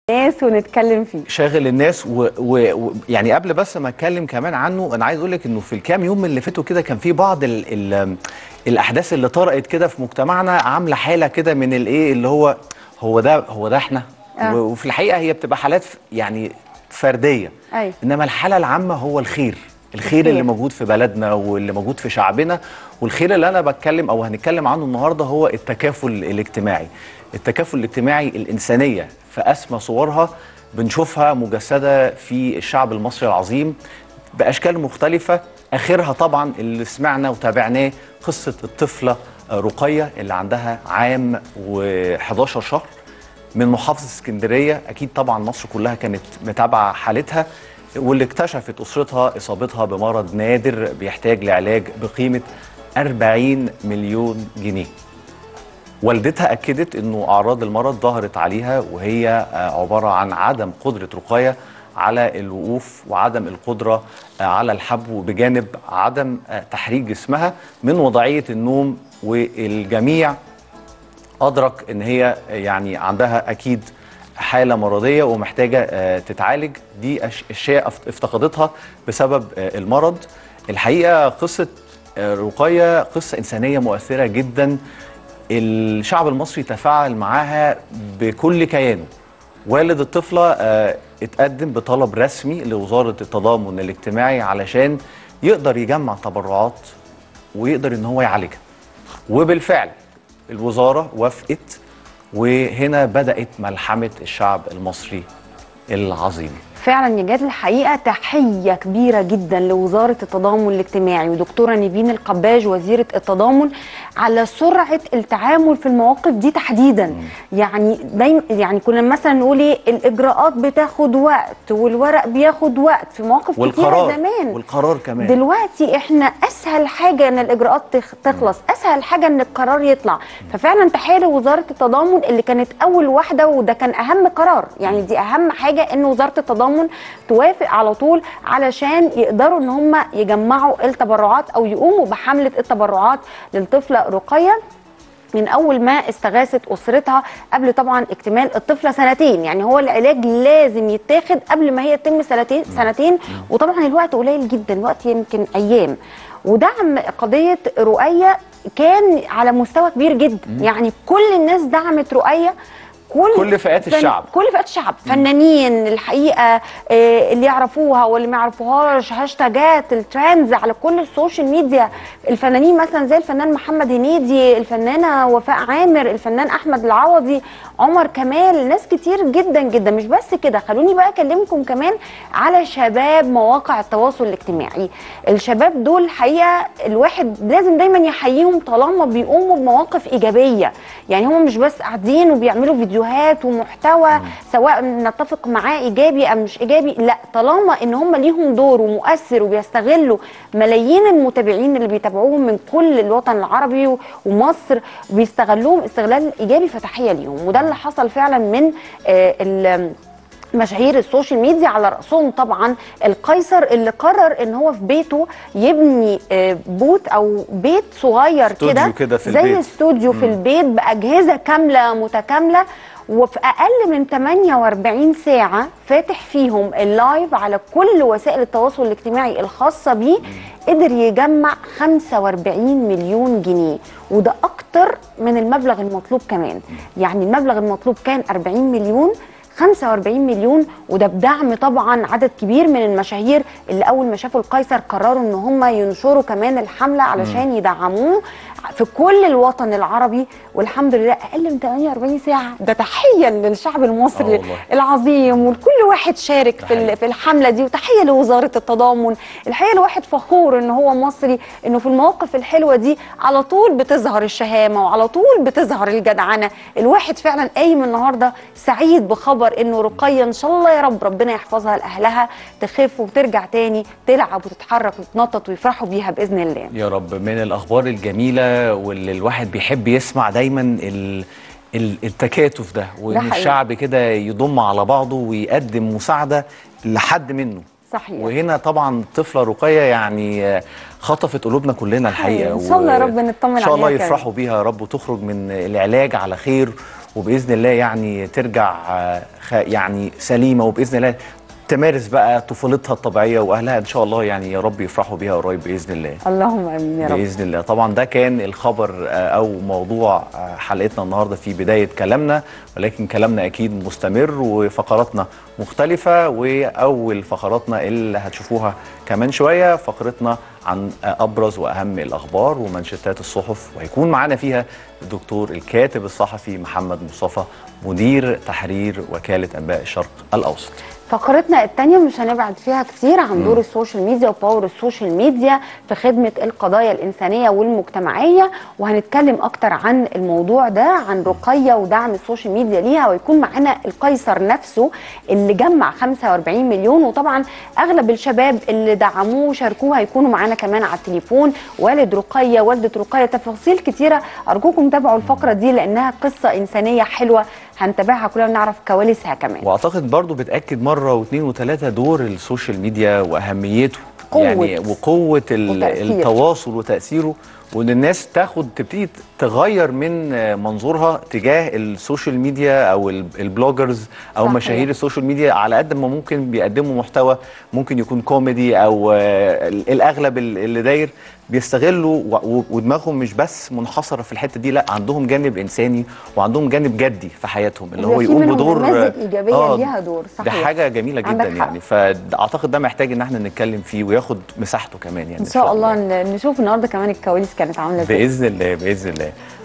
الناس ونتكلم فيه شاغل الناس ويعني و... و... يعني قبل بس ما اتكلم كمان عنه انا عايز اقول لك انه في الكام يوم اللي فاتوا كده كان في بعض ال... ال... الاحداث اللي طرأت كده في مجتمعنا عامله حاله كده من الايه اللي هو هو ده هو ده احنا آه. و... وفي الحقيقه هي بتبقى حالات ف- يعني فرديه أيوة. انما الحاله العامه هو الخير الخير اللي موجود في بلدنا واللي موجود في شعبنا والخير اللي انا بتكلم او هنتكلم عنه النهارده هو التكافل الاجتماعي التكافل الاجتماعي الانسانيه في اسمى صورها بنشوفها مجسده في الشعب المصري العظيم باشكال مختلفه اخرها طبعا اللي سمعنا وتابعناه قصه الطفله رقيه اللي عندها عام و11 شهر من محافظة اسكندرية أكيد طبعا مصر كلها كانت متابعة حالتها واللي اكتشفت أسرتها إصابتها بمرض نادر بيحتاج لعلاج بقيمة 40 مليون جنيه والدتها أكدت أنه أعراض المرض ظهرت عليها وهي آه، عبارة عن عدم قدرة رقية على الوقوف وعدم القدرة آه، على الحبو بجانب عدم آه، تحريك جسمها من وضعية النوم والجميع ادرك ان هي يعني عندها اكيد حاله مرضيه ومحتاجه آه، تتعالج دي أش- اشياء افت- افتقدتها بسبب آه، المرض الحقيقه قصه آه، رقيه قصه انسانيه مؤثره جدا الشعب المصري تفاعل معاها بكل كيانه والد الطفله آه، اتقدم بطلب رسمي لوزاره التضامن الاجتماعي علشان يقدر يجمع تبرعات ويقدر ان هو يعالجها وبالفعل الوزارة وافقت وهنا بدأت ملحمة الشعب المصري العظيم فعلا يا جاد الحقيقه تحيه كبيره جدا لوزاره التضامن الاجتماعي ودكتوره نيفين القباج وزيره التضامن على سرعه التعامل في المواقف دي تحديدا يعني دايما يعني كنا مثلا نقول ايه الاجراءات بتاخد وقت والورق بياخد وقت في مواقف والقرار كتيره زمان والقرار كمان دلوقتي احنا اسهل حاجه ان الاجراءات تخ- تخلص اسهل حاجه ان القرار يطلع ففعلا تحيه لوزاره التضامن اللي كانت اول واحده وده كان اهم قرار يعني دي اهم حاجه ان وزاره التضامن توافق على طول علشان يقدروا ان هم يجمعوا التبرعات او يقوموا بحمله التبرعات للطفله رقيه من اول ما استغاثت اسرتها قبل طبعا اكتمال الطفله سنتين يعني هو العلاج لازم يتاخد قبل ما هي تتم سنتين سنتين وطبعا الوقت قليل جدا الوقت يمكن ايام ودعم قضيه رؤيه كان على مستوى كبير جدا يعني كل الناس دعمت رؤيه كل كل فئات فن- الشعب. كل فئات الشعب فنانين الحقيقه آه، اللي يعرفوها واللي ما يعرفوهاش هاشتاجات الترندز على كل السوشيال ميديا الفنانين مثلا زي الفنان محمد هنيدي الفنانه وفاء عامر الفنان احمد العوضي عمر كمال ناس كتير جدا جدا مش بس كده خلوني بقى اكلمكم كمان على شباب مواقع التواصل الاجتماعي الشباب دول الحقيقه الواحد لازم دايما يحييهم طالما بيقوموا بمواقف ايجابيه يعني هم مش بس قاعدين وبيعملوا فيديوهات ومحتوى سواء نتفق معاه ايجابي ام مش ايجابي لا طالما ان هم ليهم دور ومؤثر وبيستغلوا ملايين المتابعين اللي بيتابعوهم من كل الوطن العربي و- ومصر بيستغلوهم استغلال ايجابي فتحيه ليهم وده اللي حصل فعلا من آه، ال- مشاهير السوشيال ميديا على راسهم طبعا القيصر اللي قرر ان هو في بيته يبني آه، بوت او بيت صغير استوديو كده كده في زي البيت. استوديو في البيت باجهزه كامله متكامله وفي اقل من 48 ساعه فاتح فيهم اللايف على كل وسائل التواصل الاجتماعي الخاصه بيه قدر يجمع 45 مليون جنيه وده اكتر من المبلغ المطلوب كمان يعني المبلغ المطلوب كان 40 مليون 45 مليون وده بدعم طبعا عدد كبير من المشاهير اللي اول ما شافوا القيصر قرروا ان هم ينشروا كمان الحمله علشان يدعموه في كل الوطن العربي والحمد لله اقل من 48 ساعه ده تحيه للشعب آه المصري والله. العظيم ولكل واحد شارك في تحية. ال- في الحمله دي وتحيه لوزاره التضامن الحقيقه الواحد فخور ان هو مصري انه في المواقف الحلوه دي على طول بتظهر الشهامه وعلى طول بتظهر الجدعنه الواحد فعلا قايم النهارده سعيد بخبر انه رقيه ان شاء الله يا رب ربنا يحفظها لاهلها تخف وترجع تاني تلعب وتتحرك وتنطط ويفرحوا بيها باذن الله يا رب من الأخبار الجميلة واللي الواحد بيحب يسمع دايما ال... ال- التكاتف ده وإن حقيقي. الشعب كده يضم على بعضه ويقدم مساعدة لحد منه صحيح وهنا طبعا طفلة رقية يعني آه، خطفت قلوبنا كلنا الحقيقة إن شاء الله يا رب نطمن إن شاء الله عليها كمان. يفرحوا بيها يا رب وتخرج من العلاج على خير وباذن الله يعني ترجع آه، خ- يعني سليمه وباذن الله تمارس بقى طفولتها الطبيعيه واهلها ان شاء الله يعني يا رب يفرحوا بيها قريب باذن الله اللهم امين يا رب باذن الله طبعا ده كان الخبر آه، او موضوع آه، حلقتنا النهارده في بدايه كلامنا ولكن كلامنا اكيد مستمر وفقراتنا مختلفه واول فقراتنا اللي هتشوفوها كمان شويه فقرتنا عن آه، ابرز واهم الاخبار ومنشطات الصحف وهيكون معانا فيها الدكتور الكاتب الصحفي محمد مصطفى مدير تحرير وكاله انباء الشرق الاوسط فقرتنا الثانية مش هنبعد فيها كتير عن دور السوشيال ميديا وباور السوشيال ميديا في خدمة القضايا الإنسانية والمجتمعية وهنتكلم أكتر عن الموضوع ده عن رقية ودعم السوشيال ميديا ليها ويكون معانا القيصر نفسه اللي جمع 45 مليون وطبعا أغلب الشباب اللي دعموه وشاركوه هيكونوا معانا كمان على التليفون والد رقية والدة رقية تفاصيل كتيرة أرجوكم تابعوا الفقرة دي لأنها قصة إنسانية حلوة هنتابعها كلنا ونعرف كواليسها كمان واعتقد برضو بتاكد مره واثنين وثلاثه دور السوشيال ميديا واهميته قوة. يعني وقوه ال- وتأثير. التواصل وتاثيره وان الناس تاخد تبتدي تغير من آه، منظورها تجاه السوشيال ميديا او ال- البلوجرز او صحيح. مشاهير السوشيال ميديا على قد ما ممكن بيقدموا محتوى ممكن يكون كوميدي او آه، ال- الاغلب ال- اللي داير بيستغلوا و- و- ودماغهم مش بس منحصره في الحته دي لا عندهم جانب انساني وعندهم جانب جدي في حياتهم اللي هو وفي يقوم منهم بدور نماذج إيجابية آه، ليها دور، ده صحيح. حاجه جميله عندك جدا حق. يعني فاعتقد ده محتاج ان احنا نتكلم فيه وياخد مساحته كمان يعني ان شاء الله ن- نشوف النهارده كمان الكواليس كانت عامله ازاي باذن الله باذن الله